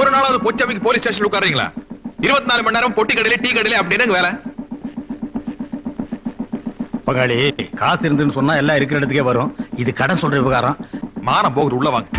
ஒரு நாளாவது பொச்சமைக்கு police station உட்காருங்களா இருபத்தி நாலு மணி நேரம் பொட்டி கடையில டீ கடையில அப்படின்னு வேலை பங்காளி காசு இருந்துன்னு சொன்னா எல்லாம் இருக்கிற இடத்துக்கே வரும் இது கடன் சொல்ற விவகாரம் மானம் போகுது உள்ள வாங்க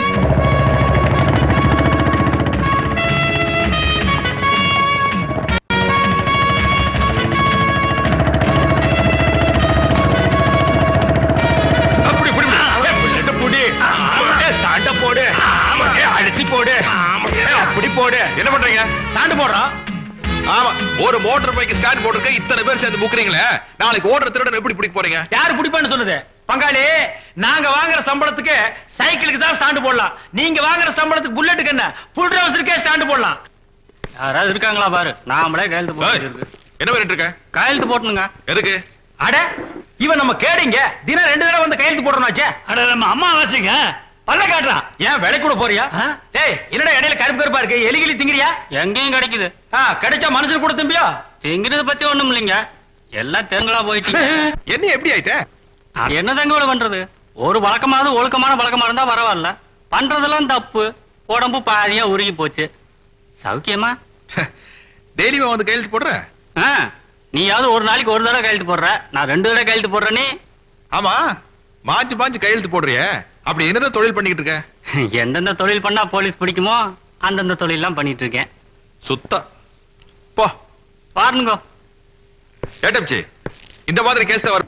அப்படி, இப்படி, இப்படி. ஏய், புல்லட்ட புடி. ஏய், ஸ்டாண்ட போடு. ஏய், அழுத்தி போடு. ஏய், அப்படி போடு. என்ன பண்றீங்க ஸ்டாண்டு போடுறோம் ஆமா ஒரு மோட்டார் பைக் ஸ்டாண்ட் போட்டுருக்க இத்தனை பேர் சேர்ந்து புக்குறீங்களே நாளைக்கு ஓடுற திருடன் எப்படி பிடிக்க போறீங்க யாரு பிடிப்பான்னு சொன்னது பங்காளி நாங்க வாங்குற சம்பளத்துக்கு சைக்கிளுக்கு தான் ஸ்டாண்டு போடலாம் நீங்க வாங்குற சம்பளத்துக்கு புல்லட்டுக்கு என்ன புல் ட்ரவுசருக்கே ஸ்டாண்டு போடலாம் யாராவது இருக்காங்களா பாரு நாமளே கையெழுத்து ஏய், போட்டு இருக்கு என்ன பண்ணிட்டு இருக்க கையெழுத்து போட்டணுங்க எதுக்கு அட இவன் நம்ம கேடிங்க தினம் ரெண்டு தடவை வந்து கையெழுத்து போடுறோம்னாச்சே அட நம்ம அம்மா வச்சுங்க பல்ல காட்டுறான் ஏன் விலை கூட போறியா டேய் என்னடா இடையில கருப்பு கருப்பா இருக்கு எலிகிலி திங்கிறியா எங்கேயும் கிடைக்குது ஆ, கிடைச்சா மனுஷன் கூட திம்பியா திங்கிறத பத்தி ஒண்ணும் இல்லைங்க எல்லாம் தெருங்களா போயிட்டீங்க என்ன எப்படி ஆயிட்ட அது என்ன தங்க பண்றது ஒரு வழக்கமாவது ஒழுக்கமான பழக்கமா இருந்தா பரவாயில்ல பண்றதெல்லாம் தப்பு உடம்பு பாதியா உருகி போச்சு சௌக்கியமா டெய்லியும் வந்து கையெழுத்து போடுற ஆ, நீயாவது ஒரு நாளைக்கு ஒரு தடவை கையெழுத்து போடுற நான் ரெண்டு தடவை கையெழுத்து போடுறேனே ஆமா மாஞ்சு மாஞ்சு கையெழுத்து போடுறிய அப்படி என்னதான் தொழில் பண்ணிக்கிட்டு இருக்க எந்தெந்த தொழில் பண்ணா போலீஸ் பிடிக்குமோ அந்தந்த தொழிலாம் பண்ணிட்டு இருக்கேன் சுத்தா போ பாருங்க ஏட்டப்ச்சி இந்த மாதிரி கேஸ் வர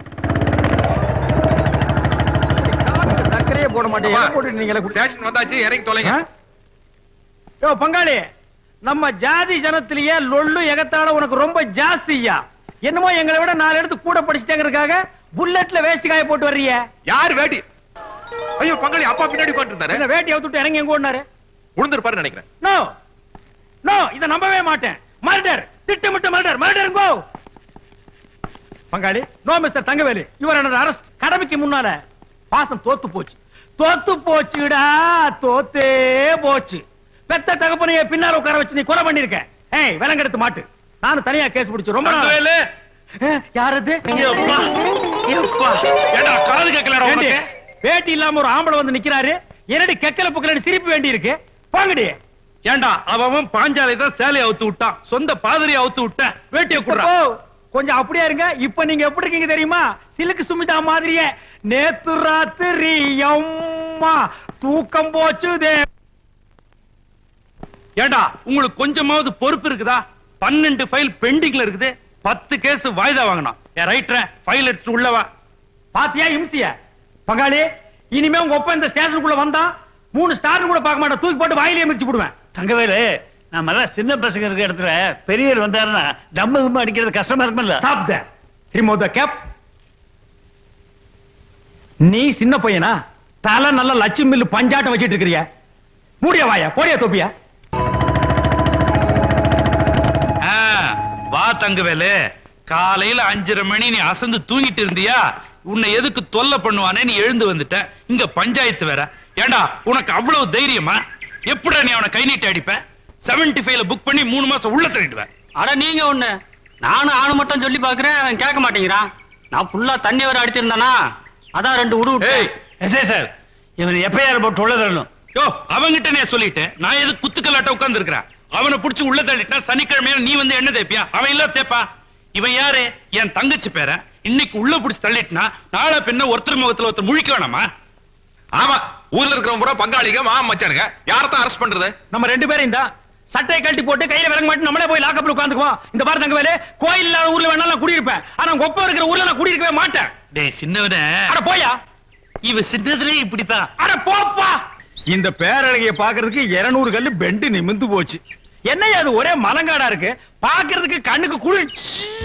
சர்க்கரையே போட மாட்டேன் போட்டு நீங்களே ஸ்டேஷன் வந்தாச்சு இறங்கி தொலைங்க யோ பங்காளி நம்ம ஜாதி ஜனத்திலேயே லொள்ளு எகத்தாட உனக்கு ரொம்ப ஜாஸ்தியா என்னமோ எங்களை விட நாலு இடத்து கூட படிச்சுட்டேங்கிறதுக்காக புல்லட்ல வேஸ்ட் காய போட்டு வர்றீங்க யார் வேட்டி ஐயோ பங்காளி அப்பா பின்னாடி உட்காந்துருந்தாரு என்ன வேட்டி அவுத்துட்டு இறங்கி எங்க ஓடினாரு உளுந்திருப்பாரு நினைக்கிறேன் நோ நோ இத நம்பவே மாட்டேன் மர்டர் திட்டமிட்ட மர்டர் மர்டர் கோ பங்காளி no mister Thangavelu your under arrest கடமைக்கு முன்னால பாசம் தோத்து போச்சு தோத்து போச்சுடா தோத்தே போச்சு பெத்த தகப்பனைய பின்னால உட்கார வச்சு நீ கொலை பண்ணிருக்க ஏய் விலங்கெடுத்து மாட்டு நானும் தனியா கேஸ் பிடிச்சு ரொம்ப நாள் தங்கவேலு. ஏய், யாரது எப்பா, எப்பா. ஏண்டா காது கேட்கலடா ஏண்டி, உனக்கு வேட்டி இல்லாம ஒரு ஆம்பளை வந்து நிக்கிறாரு என்னடி கெக்கல புக்கலடி சிரிப்பு வேண்டி இருக்கு போங்கடி ஏண்டா அவன் பாஞ்சாலை தான் சேலையை அவுத்து விட்டான் சொந்த பாதிரியை அவுத்து விட்டேன் வேட்டியை குடுறா ஓ, கொஞ்சம் அப்படியே இருங்க இப்ப நீங்க எப்படி இருக்கீங்க தெரியுமா சிலுக்கு சுமிதா மாதிரியே நேத்து ராத்திரி அம்மா தூக்கம் போச்சு தே ஏண்டா உங்களுக்கு கொஞ்சமாவது பொறுப்பு இருக்குதா பன்னெண்டு ஃபைல் பெண்டிங்ல இருக்குது பத்து கேஸ் வாய்தா வாங்கணும் ஏன் ரைட்ர ஃபைல் எடுத்து உள்ளவா பாத்தியா இம்சிய பங்காளி இனிமே உங்க ஒப்ப இந்த ஸ்டேஷனுக்குள்ள வந்தா மூணு ஸ்டார் கூட பார்க்க மாட்டேன் தூக்கி போட்டு வாயிலே மிதிச்சு விடுவேன் தங்கவேலு நம்ம எல்லாம் சின்ன பசங்க இருக்க இடத்துல பெரியவர் வந்தாருன்னா தம்ம தம்ம அடிக்கிறது கஷ்டமா இருக்கும்ல stop the remove the cap நீ சின்ன பையனா தலை நல்ல லட்சுமி மில்லு பஞ்சாட்டம் வச்சிட்டு இருக்கிறிய மூடிய வாயா போடியா தொப்பியா வா தங்கவேலு காலையில அஞ்சரை மணி நீ அசந்து தூங்கிட்டு இருந்தியா உன்னை எதுக்கு தொல்லை பண்ணுவானே நீ எழுந்து வந்துட்ட இங்க பஞ்சாயத்து வேற ஏண்டா உனக்கு அவ்வளவு தைரியமா எப்படிடா நீ அவனை கை நீட்டி அடிப்ப 75 ஃபைவ்ல புக் பண்ணி மூணு மாசம் உள்ள தள்ளிடுவேன் அட நீங்க ஒண்ணு நானும் ஆணு மட்டும் சொல்லி பாக்குறேன் அவன் கேட்க மாட்டேங்கிறான் நான் ஃபுல்லா தண்ணி வர அடிச்சிருந்தானா அதான் ரெண்டு உடு ஏய் விட்டேன் சார் இவன் எப்பயார் போட்டு உள்ள தள்ளணும் யோ அவங்கிட்ட நான் சொல்லிட்டேன் நான் எது குத்துக்கல்லாட்ட உட்கார்ந்து இருக்கிறேன் அவனை புடிச்சு உள்ள தள்ளிட்டா சனிக்கிழமையில நீ வந்து என்ன தேப்பியா அவன் இல்ல தேப்பா இவன் யாரு என் தங்கச்சி பேர இன்னைக்கு உள்ள புடிச்சு தள்ளிட்டுனா நாளை பின்ன ஒருத்தர் முகத்துல ஒருத்தர் முழிக்க வேணாமா ஆமா ஊர்ல இருக்கிறவங்க பூரா பங்காளிங்க மாமா மச்சானுங்க யாரத்தான் அரெஸ்ட் பண்றது நம்ம ரெண்டு பேரும் இந்த சட்டையை கழட்டி போட்டு கையில விலங்க மாட்டி நம்மளே போய் லாக்கப்ல உட்காந்துக்குவோம் இந்த பாரு தங்கவேலு கோயில் இல்லாத ஊர்ல வேணா நான் குடியிருப்பேன் ஆனா உங்க ஒப்பம் இருக்கிற ஊர்ல நான் குடியிருக்கவே மாட்டேன் டேய் சின்னவனே அட போயா இவ சின்னதுலயே இப்படித்தான் அட போப்பா இந்த பேரழகிய பாக்குறதுக்கு 200 கல்லு பெண்டு நிமிந்து போச்சு என்னையா அது ஒரே மலங்காடா இருக்கு பாக்குறதுக்கு கண்ணுக்கு குளிர்ச்சி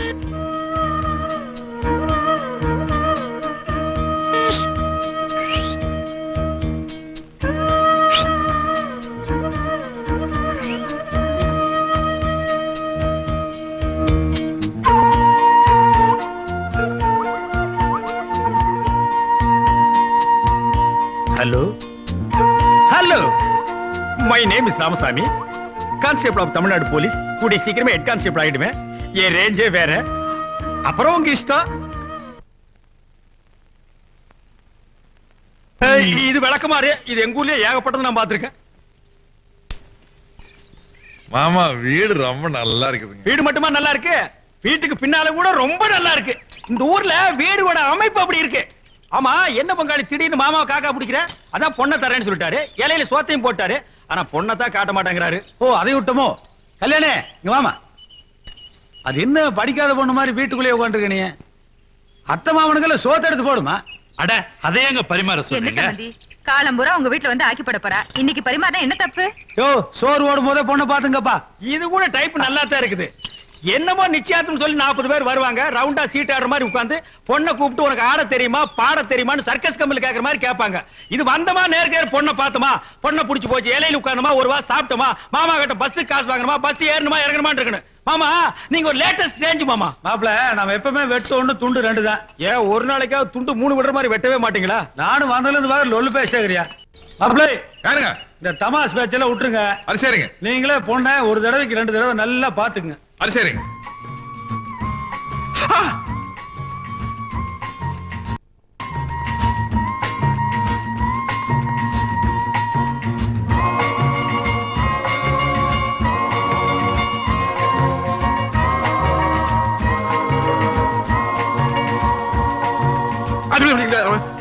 hello hello my name is Ramasamy constable of Tamil Nadu police கூடிய சீக்கிரமே ஹெட் கான்ஸ்டேபிள் ஆயிடுவேன் என் ரேஞ்சே வேற அப்புறம் உங்க இஷ்டம் ஏய், இது விளக்கமாறு இது எங்க ஊர்லயே ஏகப்பட்டது நான் பார்த்திருக்கேன் மாமா வீடு ரொம்ப நல்லா இருக்குதுங்க வீடு மட்டுமா நல்லா இருக்கு வீட்டுக்கு பின்னால கூட ரொம்ப நல்லா இருக்கு இந்த ஊர்ல வீடோட அமைப்பு அப்படி இருக்கு ஆமா என்ன பங்காளி திடீர்னு மாமா காக்கா பிடிக்கிற அதான் பொண்ணை தரேன்னு சொல்லிட்டாரு இலையில சோத்தையும் போட்டாரு ஆனா பொண்ணை தான் காட்ட மாட்டேங்கிறாரு ஓ அதை விட்டமோ கல்யாணே இங்க வாமா அது என்ன படிக்காத பொண்ணு மாதிரி வீட்டுக்குள்ளேயே உட்காந்துருக்க நீ அத்தை மாமனுக்கெல்லாம் சோத்த எடுத்து போடுமா அட அதே எங்க பரிமாற என்ன சொல்றீங்க சம்பந்தி காலம்பூரா உங்க வீட்ல வந்து ஆக்கி போட போறா இன்னைக்கு பரிமாறினா என்ன தப்பு யோ சோறு ஓடும் போதே பொண்ணை பாத்துங்கப்பா இது கூட டைப் நல்லா தான் இருக்குது என்னமோ நிச்சயார்த்தம் சொல்லி நாற்பது பேர் வருவாங்க ரவுண்டா சீட் ஆடுற மாதிரி உட்கார்ந்து பொண்ணை கூப்பிட்டு உனக்கு ஆட தெரியுமா பாட தெரியுமான்னு சர்க்கஸ் கம்பெனி கேக்குற மாதிரி கேட்பாங்க இது வந்தமா நேர்கேர் பொண்ணை பார்த்தோமா பொண்ணை புடிச்சு போச்சு இலையில உட்கார்ந்தமா ஒரு வா சாப்பிட்டோமா மாமா கிட்ட பஸ் காசு வாங்கணுமா பஸ் ஏறணுமா இறங்கணுமா இருக்கணும் மாமா நீங்க ஒரு லேட்டஸ்ட் சேஞ்ச் மாமா மாப்பிள நம்ம எப்பவுமே வெட்டு ஒண்ணு துண்டு ரெண்டு தான் ஏன் ஒரு நாளைக்காவது துண்டு மூணு விடுற மாதிரி வெட்டவே மாட்டீங்களா நானும் வந்ததுல இருந்து வர லொல்லு பேசுகிறியா மாப்பிள யாருங்க இந்த தமாஸ் பேச்செல்லாம் விட்டுருங்க அது சரிங்க நீங்களே பொண்ணை ஒரு தடவைக்கு ரெண்டு தடவை நல்லா பாத்துக்குங்க அது சரிங்க அது எப்படி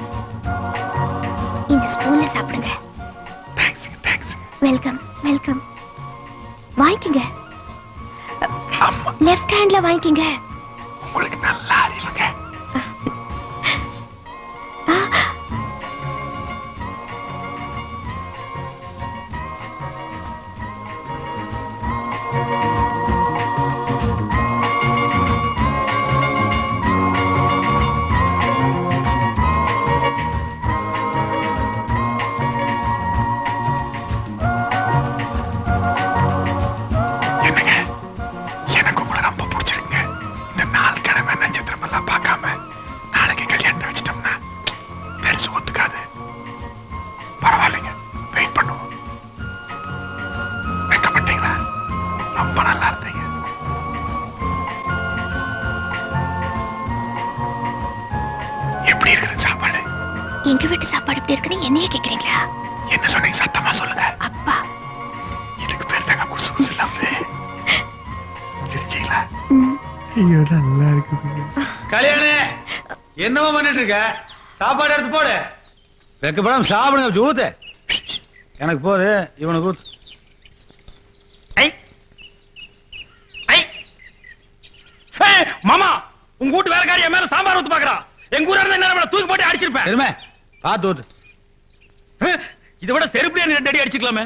இந்த ஸ்பூன்ல சாப்பிடுங்க தேங்க்ஸுங்க தேங்க்ஸுங்க வெல்கம் வெல்கம் வாங்கிக்கங்க லெஃப்ட் ஹேண்ட்ல வாங்கிக்கங்க உங்களுக்கு நல்லா அறிவுங்க என்னங்க எனக்கு உங்களை ரொம்ப பிடிச்சிருக்குங்க இந்த நாலு கிழமை நட்சத்திரம் எல்லாம் பார்க்காம நாளைக்கு கல்யாணத்தை வச்சிட்டோம்னா பெருசு ஒத்துக்காது பரவாயில்லைங்க வெயிட் பண்ணுவோம் வைக்கப்பட்டீங்களா ரொம்ப நல்லா இருந்தீங்க எப்படி இருக்குது சாப்பாடு எங்க வீட்டு சாப்பாடு எப்படி இருக்குன்னு என்னைய கேக்குறீங்களா என்ன சொன்னீங்க சத்தமா சொல்லுங்க அப்பா இதுக்கு பேர் தாங்க குசு குசு இல்லாம சிரிச்சீங்களா ம், கல்யாணே என்னவோ பண்ணிட்டு இருக்க சாப்பாடு எடுத்து போடு வெக்கப்படாம சாப்பிடுங்க ஊத்து எனக்கு போது இவனுக்கு ஊத்து ஐ ஐ ஏய், மாமா உங்க வீட்டு வேலைக்காரி என் மேல சாம்பார் ஊத்து பாக்குறா எங்க ஊரா இருந்தா என்ன தூக்கி போட்டு அடிச்சிருப்பேன் பெருமை பார்த்து ஊத்து ஏய், இதை விட செருப்புலயே நீ ரெண்டு அடி அடிச்சுக்கலாமே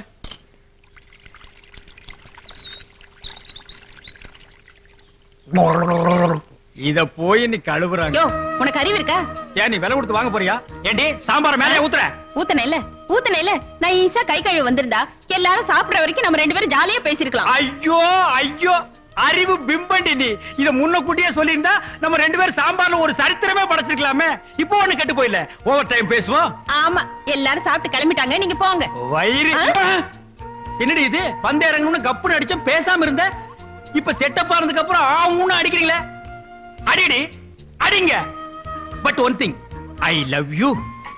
இத போய் நீ கழுவுறாங்க யோ உனக்கு அறிவு இருக்கா ஏன் நீ விலை கொடுத்து வாங்க போறியா ஏண்டி சாம்பார் மேலே ஊத்துற ஊத்தனைல ஊத்தனைல நான் ஈஸா கை கழுவு வந்திருந்தா எல்லாரும் சாப்பிடுற வரைக்கும் நம்ம ரெண்டு பேரும் ஜாலியா பேசிருக்கலாம் ஐயோ ஐயோ அறிவு பிம்பண்டி நீ இத முன்னக்கூட்டியே சொல்லியிருந்தா நம்ம ரெண்டு பேரும் சாம்பார்ல ஒரு சரித்திரமே படைச்சிருக்கலாமே இப்போ ஒண்ணு கெட்டு போயில ஓவர் டைம் பேசுவோம் ஆமா எல்லாரும் சாப்பிட்டு கிளம்பிட்டாங்க நீங்க போங்க வயிறு ஆ? என்னடி இது பந்து இறங்கணும்னு கப்புன்னு அடிச்சோம் பேசாம இருந்த இப்ப செட்டப் ஆனதுக்கு அப்புறம் ஆ ஊன்னு அடிக்கிறீங்களே அடிடி அடிங்க but one thing I love you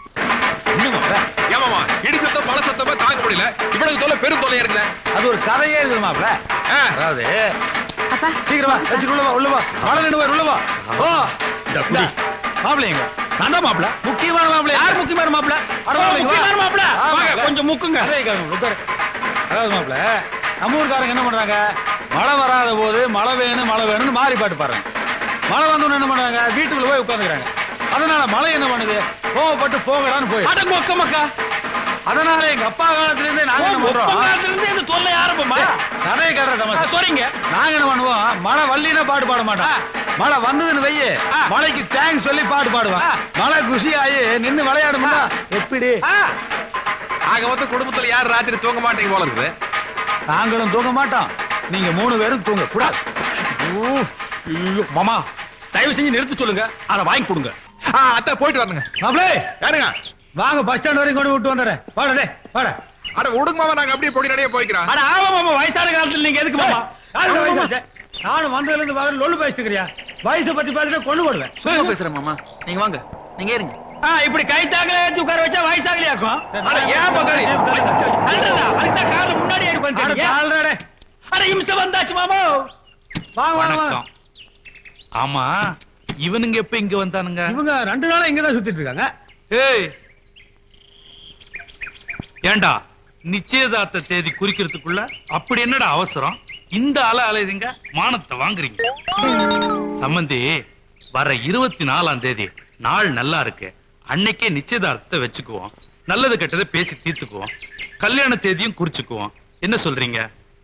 ஏமாமா இடி சத்தம் பல சத்தமா தாங்க முடியல இவ்வளவு தொலை பெரும் தொல்லையா இருக்குல்ல அது ஒரு கதையே இருக்குது மாப்பிள ஆ. அதாவது அப்பா சீக்கிரமா வச்சுட்டு உள்ள வா உள்ள வா மழை நின்று உள்ள வா ஓ இந்த குடி. மாப்பிளைங்க நான் தான் மாப்பிள முக்கியமான மாப்பிளை யார் முக்கியமான மாப்பிள அட ஓ, மாப்பிளை, முக்கியமான வா. மாப்பிள ஆ, வாங்க மாப்பிளை. கொஞ்சம் முக்குங்க கதையை கேளுங்க, உட்காரு. அதாவது மாப்பிள நம்ம ஊர்க்காரங்க என்ன பண்றாங்க மழை வராத போது மழை வேணும் மழை வேணும்னு மாறி பாட்டு பாடுறாங்க மழை வந்தோன்னு என்ன பண்றாங்க வீட்டுக்குள்ள போய் உட்காந்துக்கிறாங்க அதனால மழை என்ன பண்ணுது கோவப்பட்டு போகலான்னு போய் அட மொக்க மக்கா அதனால எங்க அப்பா காலத்துல இருந்தே நாங்க என்ன பண்றோம் ஒப்பங்காலத்துல இருந்து இந்த தொல்லை ஆரம்பமா கதையை கேடுற ஆ, தமாஷ் சொல்றீங்க நாங்க என்ன பண்ணுவோம் மழை வல்லினா பாட்டு பாட மாட்டோம் மழை வந்ததுன்னு வையே ஆ. மழைக்கு தேங்க்ஸ் சொல்லி பாட்டு பாடுவான் ஆ. மழை குஷி ஆகி நின்னு விளையாடுமா எப்படி ஆ, ஆக மொத்தம் குடும்பத்துல யார் ராத்திரி தூங்க மாட்டீங்க போல இருக்குது நாங்களும் தூங்க மாட்டோம் நீங்க மூணு பேரும் தூங்க கூடாது ஊ, ஐயோ, மாமா தயவு செஞ்சு நிறுத்த சொல்லுங்க அத வாங்கி கொடுங்க ஆ, அத்தை போயிட்டு வரணுங்க மாப்பிளே யாருங்க வாங்க பஸ் ஸ்டாண்ட் வரைக்கும் கொண்டு விட்டு வந்துடுறேன் வாடா டேய் வாடா அட விடுங்க மாமா நாங்க அப்படியே பொடி நடைய போய்க்கிறோம் அட ஆமா மாமா வயசான காலத்துல நீங்க எதுக்கு மாமா யாரு வயசாச்சு? நானும் வந்ததுல இருந்து வாங்க லொல்லு பேசிட்டு இருக்கிறியா வயசை பத்தி பேசிட்டு கொண்டு போடுவேன் சும்மா பேசுறேன் மாமா நீங்க வாங்க நீங்க ஏறுங்க ஆ, இப்படி கை தாக்கல ஏத்தி உட்கார வச்சா வயசாகலையாக்கும் சரி, அட நான் ஏன் பங்காளி ஏன் தள்ளுறா? தள்ளுறதா அதுக்கு தான் கார்ல முன்னாடி ஏறி அட, பண்ணிட்டீங்க தாழ்றா டேய். அட புருஷன் வந்தாச்சு மாமா வாங்க வாங்க, வாங்க வணக்கம் ஆமா இவனுங்க எப்ப இங்க வந்தானுங்க இவங்க ரெண்டு நாளா இங்க தான் சுத்திட்டு இருக்காங்க ஏய் ஏண்டா நிச்சயதார்த்த தேதி குறிக்கிறதுக்குள்ள அப்படி என்னடா அவசரம் இந்த அலை அலையுதுங்க மானத்தை வாங்குறீங்க சம்பந்தி வர இருபத்தி நாலாம் தேதி நாள் நல்லா இருக்கு அன்னைக்கே நிச்சயதார்த்தத்தை வச்சுக்குவோம் நல்லது கெட்டதை பேசி தீர்த்துக்குவோம் கல்யாண தேதியும் குறிச்சுக்குவோம் என்ன சொல்றீங்க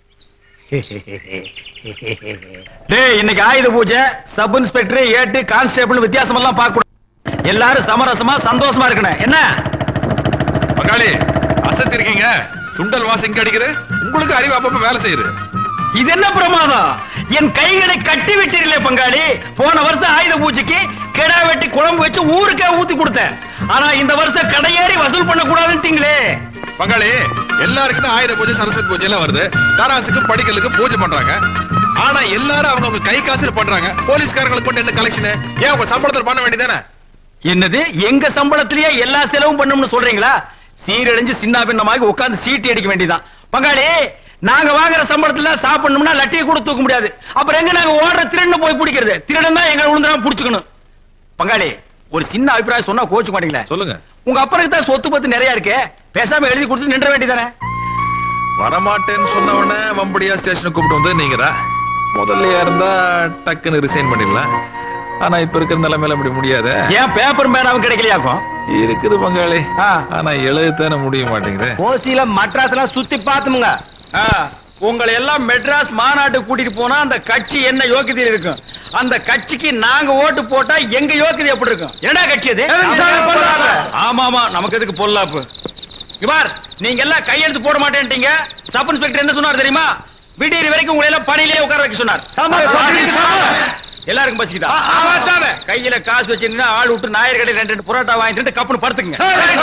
டேய் இன்னைக்கு ஆயுத பூஜை சப் இன்ஸ்பெக்டர் ஏட்டு கான்ஸ்டேபிள் வித்தியாசம் எல்லாம் பார்க்க கூடாது எல்லாரும் சமரசமா சந்தோஷமா இருக்கணும் என்ன பங்காளி அசத்திருக்கீங்க சுண்டல் வாசம் இங்க அடிக்குது உங்களுக்கு அறிவு அப்பப்ப வேலை செய்யுது இது என்ன பிரமாதம் என் கைகளை கட்டி விட்டீர்களே பங்காளி போன வருஷம் ஆயுத பூஜைக்கு கிடா வெட்டி குழம்பு வச்சு ஊருக்கே ஊத்தி கொடுத்தேன் ஆனா இந்த வருஷம் கடையேறி வசூல் பண்ண கூடாதுட்டீங்களே பங்காளி எல்லாருக்கும் தான் ஆயுத பூஜை சரஸ்வதி பூஜை எல்லாம் வருது காராசுக்கு படிக்கலுக்கு பூஜை பண்றாங்க ஆனா எல்லாரும் அவங்க அவங்க கை காசுல பண்றாங்க போலீஸ்காரங்களுக்கு மட்டும் என்ன கலெக்ஷன் ஏன் உங்க சம்பளத்தில் பண்ண வேண்டியதானே என்னது எங்க சம்பளத்திலேயே எல்லா செலவும் பண்ணணும்னு சொல்றீங்களா சீரழிஞ்சு சின்ன பின்னமாகி உட்கார்ந்து சீட்டி அடிக்க வேண்டியதான் பங்காளி நாங்க வாங்குற சம்பளத்துல சாப்பிடணும்னா லட்டியை கூட தூக்க முடியாது அப்புறம் எங்க நாங்க ஓடுற திருடனை போய் பிடிக்கிறது திருடன் தான் எங்க விழுந்துடாம புடிச்சுக்கணும் பங்காளி ஒரு சின்ன அபிப்பிராயம் சொன்னா கோச்சு மாட்டீங்களே சொல்லுங்க உங்க அப்பனுக்கு தான் சொத்து பத்து நிறைய இருக்கு பேசாம எழுதி கொடுத்து நின்ற வேண்டியதானே வரமாட்டேன்னு சொன்ன உடனே வம்படியா ஸ்டேஷனுக்கு கூப்பிட்டு வந்து நீங்க தான் முதல்ல இருந்தா டக்குன்னு ரிசைன் பண்ணிடலாம் ஆனா இப்ப இருக்கிற நிலைமையில அப்படி முடியாத ஏன் பேப்பர் மேனாவும் கிடைக்கலையாக்கும் இருக்குது பங்காளி ஆ. ஆனா எழுதத்தானே முடிய மாட்டேங்குது ஓசியில மட்ராஸ் எல்லாம் சுத்தி பாத்துமுங்க உங்களை எல்லாம் மெட்ராஸ் மாநாட்டுக்கு கூட்டிட்டு போனா அந்த கட்சி என்ன யோக்கியதையில் இருக்கும் அந்த கட்சிக்கு நாங்க ஓட்டு போட்டா எங்க யோக்கியதை எப்படி இருக்கும் என்னடா கட்சி அது ஆமா ஆமா நமக்கு எதுக்கு பொல்லாப்பு இவார் நீங்க எல்லாம் கையெழுத்து போட மாட்டேன்ட்டீங்க சப் இன்ஸ்பெக்டர் என்ன சொன்னார் தெரியுமா விடியறி வரைக்கும் உங்களை எல்லாம் பணியிலே உட்கார வைக்க சொன்னார் எல்லாருக்கும் பசிக்குதா கையில காசு வச்சிருந்தா ஆள் விட்டு நாயர் கடை ரெண்டு ரெண்டு புரோட்டா வாங்கிட்டு கப்புன்னு படுத்துங்க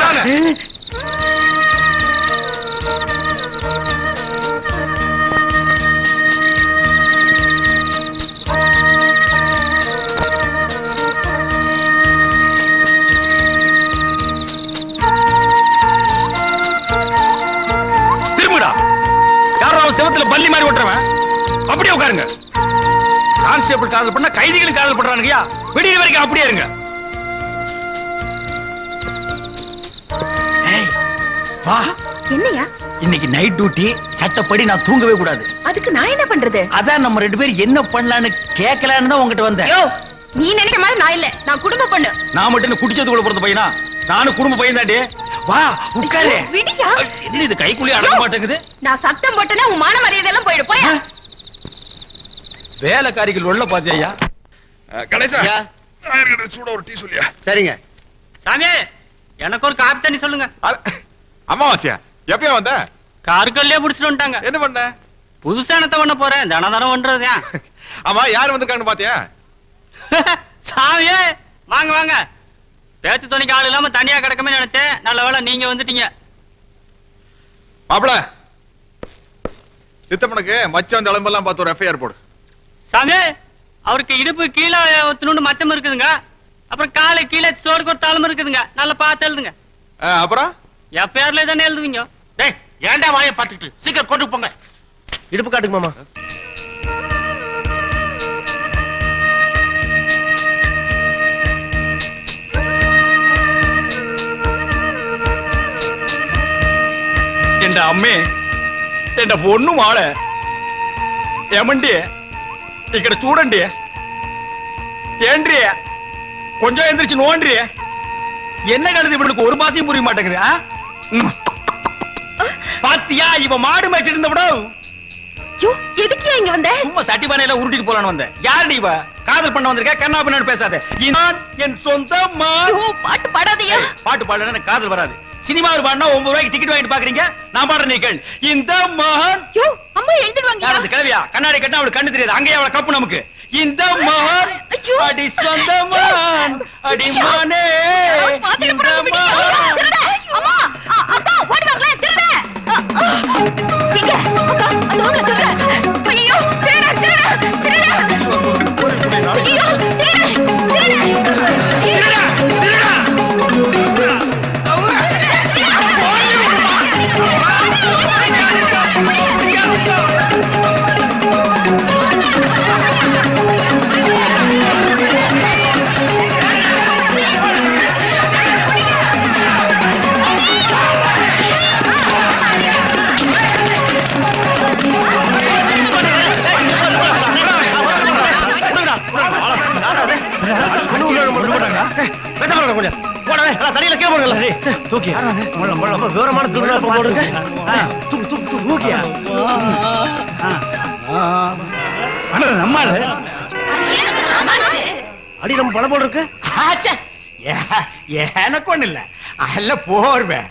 திரும்புடா யாரோ அவன் செவத்துல பல்லி மாதிரி ஓட்டுறவன் அப்படியே உட்காருங்க கான்ஸ்டேபிள் காதல் பண்ணா கைதிகளும் காதல் பண்றானுங்கயா விடிய வரைக்கும் அப்படியே இருங்க ஏய், வா என்னையா இன்னைக்கு நைட் டியூட்டி சட்டப்படி நான் தூங்கவே கூடாது அதுக்கு நான் என்ன பண்றது அதான் நம்ம ரெண்டு பேரும் என்ன பண்ணலான்னு கேட்கலான்னு தான் உங்ககிட்ட வந்தேன் யோ நீ நினைக்கிற மாதிரி நான் இல்ல நான் குடும்ப பொண்ணு நான் மட்டும் என்ன குடிச்சதுக்குள்ள பிறந்த பையனா நானும் குடும்ப பையன் தாண்டி வா உட்காரு ஐயோ, விடியா என்ன இது கைக்குள்ளே அடங்க மாட்டேங்குது நான் சத்தம் போட்டேன்னா உன் மான மரியாதை எல்லாம் போயிடும் போயா வேலைக்காரிகள் உள்ள பாத்தியா கணேசா சூட ஒரு டீ சொல்லியா சரிங்க சாமி எனக்கு ஒரு காப்பி தண்ணி சொல்லுங்க அமாவாசையா எப்பயா வந்த காருக்கல்லே புடிச்சிட்டு வந்துட்டாங்க என்ன பண்ண புதுசா என்னத்த பண்ண போறேன் தன தனம் பண்றது ஏன் ஆமா யார் வந்திருக்காங்கன்னு பாத்தியா சாமியே வாங்க வாங்க பேச்சு துணைக்கு ஆள் இல்லாம தனியா கிடக்கமே நினைச்சேன் நல்ல வேளை நீங்க வந்துட்டீங்க மாப்பிள சித்தப்பனுக்கு மச்சான் தளம்பெல்லாம் பார்த்து ஒரு எஃப்ஐஆர் போடு சாமி அவருக்கு இடுப்பு கீழே ஒத்துணுண்டு மச்சம் இருக்குதுங்க அப்புறம் காலை கீழே சோடு கொடுத்தாலும் இருக்குதுங்க நல்லா பார்த்து எழுதுங்க ஆ, அப்புறம் எஃப்ஐஆர்ல தானே எழுதுவீங்க டேய் ஏன்டா வாயை பார்த்துக்கிட்டு சீக்கிரம் கொண்டு போங்க இடுப்பு காட்டுங்க மாமா എന്റെ അമ്മേ എന്റെ പൊണ്ണു മാള് ఏమండి ఇక్కడ చూడండి ఏంట్రీ కొంచెం ఎந்திரிச்சு நோண்டி என்ன கழுது இவனுக்கு ஒரு மாசம் புரிய மாட்டேங்குது ஆ? ம். பாத்தியா இவ மாடு மேய்ச்சிட்டு இருந்த விட யோ எதுக்கு இங்க வந்த சும்மா சட்டி பானையில உருட்டிட்டு போலான்னு வந்தேன் யாருடி இவ காதல் பண்ண வந்திருக்க கண்ணா பின்னாடி பேசாத நான் என் சொந்த யோ பாட்டு பாடாதயா பாட்டு பாடல எனக்கு காதல் வராது சினிமாவில் பாடினா ஒன்பது ரூபாய்க்கு டிக்கெட் வாங்கிட்டு பாக்குறீங்க நான் பாடுறேன் நீ கேள் இந்த மகன் யோ அம்மா எழுந்துடுவாங்க யார் அந்த கிழவியா கண்ணாடி கட்டினா அவளுக்கு கண்ணு தெரியாது அங்கேயே அவளை கப்பு நமக்கு இந்த மகன் ஐயோ. அடி சொந்த மகன் அடி மானே இந்த மகன் அம்மா அ- அக்கா ஓடி வாங்களே திருட அ, அ. எங்க அக்கா அந்த ரூம்ல திருட ஐயோ திருட திருட திருட ஐயோ திருட திருட திருட தூக்கி முள்ள முள்ள ரொம்ப விவரமான திருவிழா போல இருக்கு ஆ, தூக்கு தூக்கு தூக்கு தூக்கியா அண்ணா நம்மால அடி நம்ம பணம் போல இருக்கு ஆச்சே, ஏ- எனக்கு ஒண்ணு இல்ல அல்ல போர்வே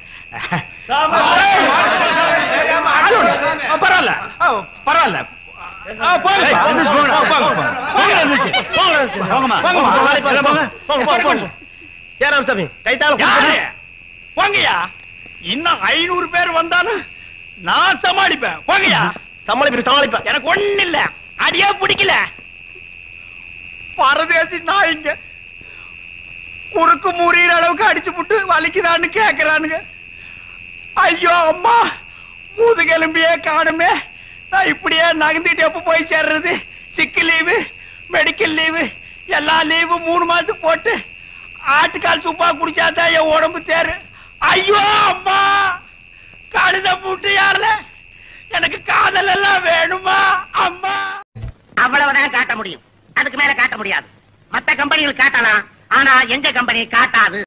பரவாயில்ல ஆ, பரவாயில்ல ஆ, போங்க. ஏய், எந்திரிச்சு போங்கடா. ஆ, போங்க, போங்க. போங்க, எந்திரிச்சு. போங்க, எந்திரிச்சு. போங்கம்மா. போங்கம்மா. போங்க, வேலைக்கு போங்க, போங்க. போங்க, போங்க, போங்க. ஏன் ராமசாமி கைத்தால யாரு? போங்கய்யா இன்னும் ஐநூறு பேர் வந்தாலும் நான் சமாளிப்பேன் போங்கய்யா சமாளிப்பேன் சமாளிப்பேன் எனக்கு ஒண்ணு இல்ல அடியே பிடிக்கல பரதேசி நாய்ங்க குறுக்கு முறியிற அளவுக்கு அடிச்சு புட்டு வலிக்குதான்னு கேக்குறானுங்க ஐயோ அம்மா முதுகெலும்பியே காணுமே நான் இப்படியே நகர்ந்துட்டு எப்ப போய் சேர்றது சிக்கு லீவு மெடிக்கல் லீவு எல்லா லீவும் மூணு மாசத்துக்கு போட்டு ஆட்டுக்கால் சூப்பா குடிச்சாதான் என் உடம்பு தேரு ஐயோ அம்மா கழுத மூட்டு யாருல எனக்கு காதல் எல்லாம் வேணுமா அம்மா அவ்வளவுதான் காட்ட முடியும் அதுக்கு மேல காட்ட முடியாது மத்த கம்பெனிகள் காட்டலாம் ஆனா எங்க கம்பெனி காட்டாது